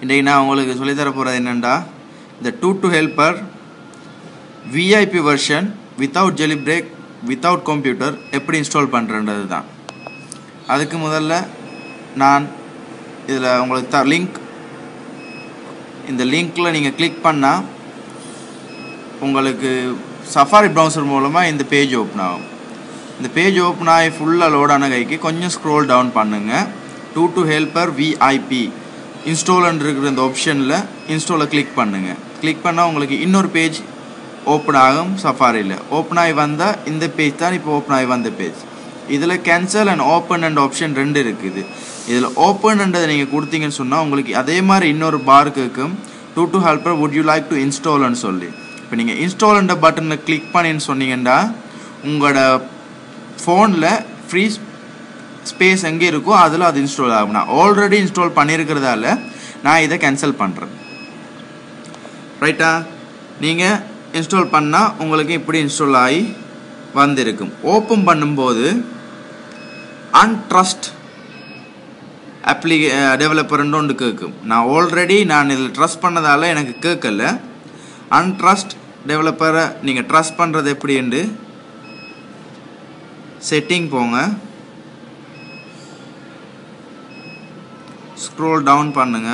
இன்றைக்கி நான் உங்களுக்கு சொல்லித்தர போகிறது என்னென்னா இந்த Tutu helper VIP version without jailbreak without computer எப்படி இன்ஸ்டால் பண்ணுறன்றது தான் அதுக்கு முதல்ல நான் இதில் உங்களுக்கு த லிங்க் இந்த லிங்க்கில் நீங்கள் கிளிக் பண்ணால் உங்களுக்கு சஃபாரி ப்ரௌசர் மூலமாக இந்த பேஜ் ஓப்பன் ஆகும் இந்த பேஜ் ஓப்பன் ஆகி ஃபுல்லாக லோட் ஆன கைக்கு கொஞ்சம் ஸ்க்ரோல் டவுன் பண்ணுங்கள் டூ டு ஹெல்ப்பர் விஐபி இன்ஸ்டால்னு இருக்கிற இந்த ஆப்ஷனில் இன்ஸ்டாலை கிளிக் பண்ணுங்கள் கிளிக் பண்ணால் உங்களுக்கு இன்னொரு பேஜ் ஓப்பன் ஆகும் சஃபாரியில் ஓப்பன் ஆகி வந்தால் இந்த பேஜ் தான் இப்போ ஓப்பன் ஆகி வந்த பேஜ் இதில் cancel and open and option ரெண்டு இருக்குது இதில் ஓப்பன்ன்றதை நீங்கள் கொடுத்தீங்கன்னு சொன்னால் உங்களுக்கு அதே மாதிரி இன்னொரு பார் கேட்கும் Tutu helper would you like to இன்ஸ்டால்னு சொல்லி இப்போ நீங்கள் இன்ஸ்டால்ன்ற பட்டனை கிளிக் பண்ணின்னு சொன்னீங்கன்னா உங்களோட ஃபோனில் ஃப்ரீ ஸ்பேஸ் எங்கே இருக்கோ அதில் அது இன்ஸ்டால் ஆகும் நான் ஆல்ரெடி இன்ஸ்டால் பண்ணியிருக்கிறதால நான் இதை கேன்சல் பண்ணுறேன் ரைட்டா நீங்கள் இன்ஸ்டால் பண்ணால் உங்களுக்கு இப்படி இன்ஸ்டால் ஆகி வந்திருக்கும் ஓப்பன் பண்ணும்போது அன்ட்ரஸ்ட் அப்ளிகே டெவலப்பர்னு ஒன்று கேட்கும் நான் ஆல்ரெடி நான் இதில் ட்ரஸ்ட் பண்ணதால் எனக்கு கேட்கல அன்ட்ரஸ்ட் டெவலப்பரை நீங்கள் ட்ரஸ்ட் பண்ணுறது எப்படின்னு செட்டிங் போங்க ஸ்க்ரோல் டவுன் பண்ணுங்க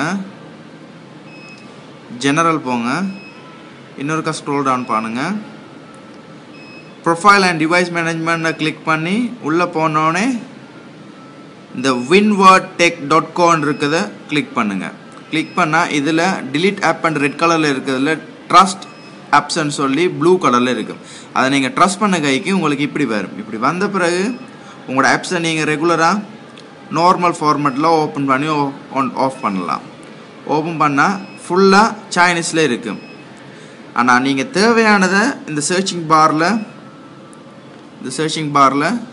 ஜெனரல் போங்க இன்னொருக்கா ஸ்க்ரோல் டவுன் பண்ணுங்க ப்ரொஃபைல் அண்ட் டிவைஸ் மேனேஜ்மெண்ட்டை கிளிக் பண்ணி உள்ளே போனோடனே இந்த வின்வர்ட் டெக் டாட் கான் இருக்கிறத கிளிக் பண்ணுங்கள் கிளிக் பண்ணால் இதில் டிலீட் ஆப் அண்ட் ரெட் கலரில் இருக்கிறதுல ட்ரஸ்ட் ஆப்ஸ்ன்னு சொல்லி ப்ளூ கலரில் இருக்கும் அதை நீங்கள் ட்ரஸ்ட் பண்ண கைக்கு உங்களுக்கு இப்படி வரும் இப்படி வந்த பிறகு உங்களோட ஆப்ஸை நீங்கள் ரெகுலராக நார்மல் ஃபார்மேட்டில் ஓப்பன் பண்ணி ஆன் ஆஃப் பண்ணலாம் ஓப்பன் பண்ணால் ஃபுல்லாக சைனீஸில் இருக்கும் ஆனால் நீங்கள் தேவையானதை இந்த சர்ச்சிங் பாரில் இந்த சர்ச்சிங் பாரில்